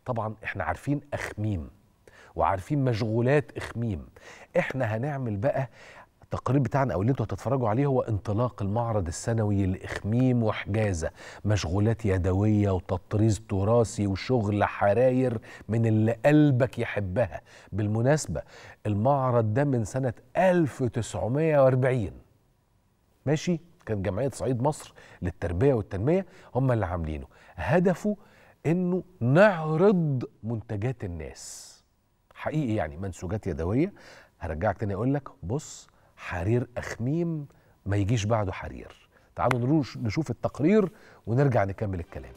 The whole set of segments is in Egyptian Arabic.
طبعا احنا عارفين اخميم وعارفين مشغولات اخميم احنا هنعمل بقى التقرير بتاعنا او اللي انتوا هتتفرجوا عليه هو انطلاق المعرض السنوي لاخميم وحجازه مشغولات يدويه وتطريز تراثي وشغل حراير من اللي قلبك يحبها بالمناسبه المعرض ده من سنه 1940 ماشي كان جمعيه صعيد مصر للتربيه والتنميه هم اللي عاملينه هدفه انه نعرض منتجات الناس حقيقي يعني منسوجات يدويه هرجعك تاني اقول لك بص حرير اخميم ما يجيش بعده حرير تعالوا نروح نشوف التقرير ونرجع نكمل الكلام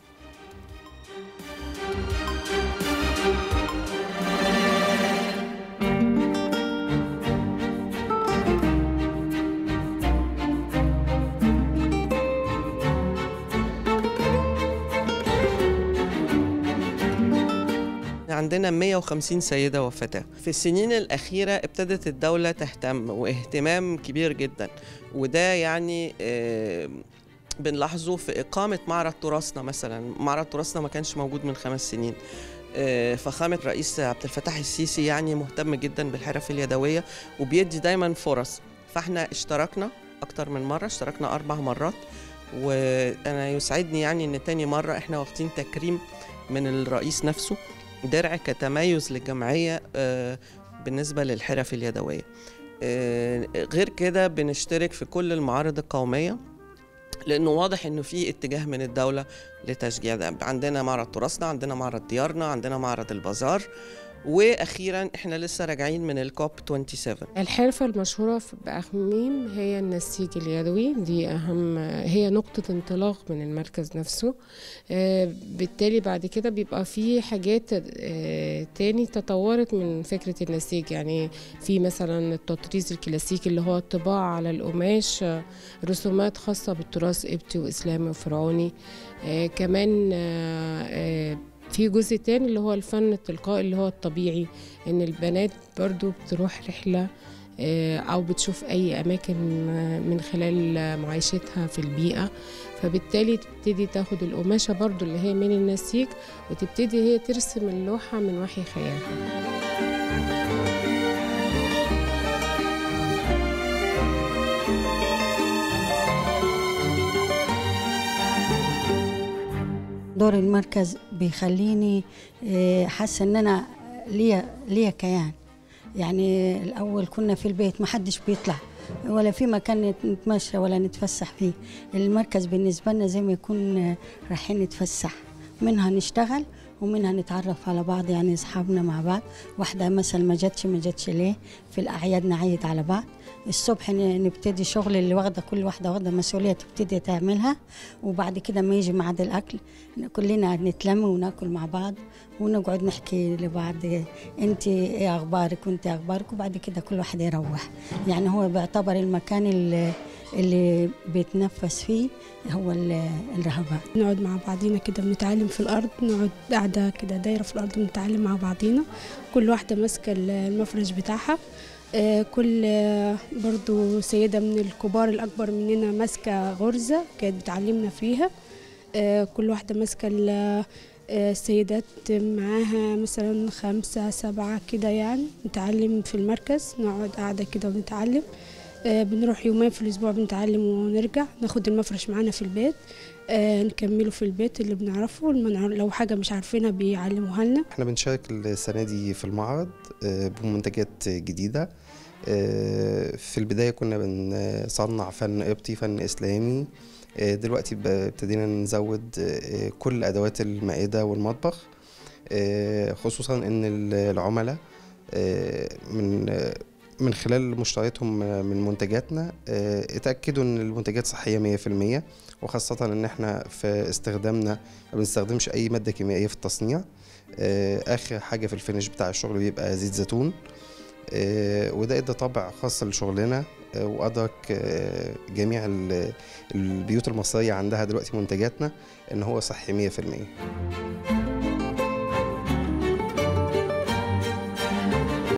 عندنا 150 سيدة وفتاة في السنين الأخيرة ابتدت الدولة تهتم واهتمام كبير جدا وده يعني آه، بنلاحظه في إقامة معرض تراثنا مثلا معرض تراثنا ما كانش موجود من خمس سنين آه، فخامة الرئيس عبد الفتاح السيسي يعني مهتم جدا بالحرف اليدوية وبيدي دايما فرص فاحنا اشتركنا أكتر من مرة اشتركنا أربع مرات وأنا يسعدني يعني إن تاني مرة احنا واخدين تكريم من الرئيس نفسه درع كتميز للجمعية آه، بالنسبة للحرف اليدوية آه، غير كده بنشترك في كل المعارض القومية لانه واضح انه في اتجاه من الدوله لتشجيع ده عندنا معرض تراثنا عندنا معرض ديارنا عندنا معرض البازار واخيرا احنا لسه راجعين من الكوب 27 الحرفة المشهورة في بأخميم هي النسيج اليدوي دي أهم هي نقطة انطلاق من المركز نفسه آه، بالتالي بعد كده بيبقى في حاجات آه، تاني تطورت من فكرة النسيج يعني في مثلا التطريز الكلاسيكي اللي هو الطباعة على القماش آه، رسومات خاصة بالتراث قبطي وإسلامي وفرعوني آه، كمان آه، آه، في جزء تاني اللي هو الفن التلقائي اللي هو الطبيعي ان البنات برضو بتروح رحلة آه، او بتشوف اي اماكن آه، من خلال آه، معيشتها في البيئة فبالتالي تبتدي تاخد القماشة برضو اللي هي من النسيج وتبتدي هي ترسم اللوحة من وحي خيالها دور المركز بيخليني آه، حاسه ان انا ليا ليا كيان يعني الاول كنا في البيت ما حدش بيطلع ولا في مكان نتمشى ولا نتفسح فيه المركز بالنسبه لنا زي ما يكون آه، رايحين نتفسح منها نشتغل ومنها نتعرف على بعض يعني اصحابنا مع بعض واحده مثلا ما جاتش ما جاتش ليه في الاعياد نعيد على بعض الصبح ن- نبتدي شغل اللي واخده كل واحده واخده مسؤوليه تبتدي تعملها وبعد كده ما يجي ميعاد الاكل كلنا نتلم وناكل مع بعض ونقعد نحكي لبعض انت ايه اخبارك وانت اخبارك وبعد كده كل واحد يروح يعني هو بيعتبر المكان اللي, اللي بيتنفس فيه هو ال- الرهبات نقعد مع بعضينا كده بنتعلم في الأرض نقعد قاعدة كده دايرة في الأرض بنتعلم مع بعضينا كل واحدة ماسكة المفرش بتاعها آه، كل آه، برضو سيدة من الكبار الأكبر مننا ماسكة غرزة كانت بتعلمنا فيها آه، كل واحدة ماسكة ال- آه، السيدات معاها مثلا خمسة سبعة كده يعني نتعلم في المركز نقعد قاعدة كده ونتعلم آه، بنروح يومين في الأسبوع بنتعلم ونرجع ناخد المفرش معانا في البيت آه، نكمله في البيت اللي بنعرفه لما نعر- لو حاجة مش عارفينها بيعلموها لنا احنا بنشارك السنة دي في المعرض آه، بمنتجات جديدة آه، في البداية كنا بنصنع فن قبطي فن إسلامي آه، دلوقتي ب- ابتدينا نزود آه، كل أدوات المائدة والمطبخ آه، خصوصا إن ال- العملاء آه، من آه، من خلال مشترياتهم من منتجاتنا آه، اتأكدوا إن المنتجات صحية 100% وخاصة إن احنا في استخدامنا ما بنستخدمش أي مادة كيميائية في التصنيع آه، اخر حاجه في الفينش بتاع الشغل بيبقى زيت زيتون آه، وده ادى طابع خاص لشغلنا آه، وادرك آه، جميع ال- البيوت المصريه عندها دلوقتي منتجاتنا ان هو صحي 100%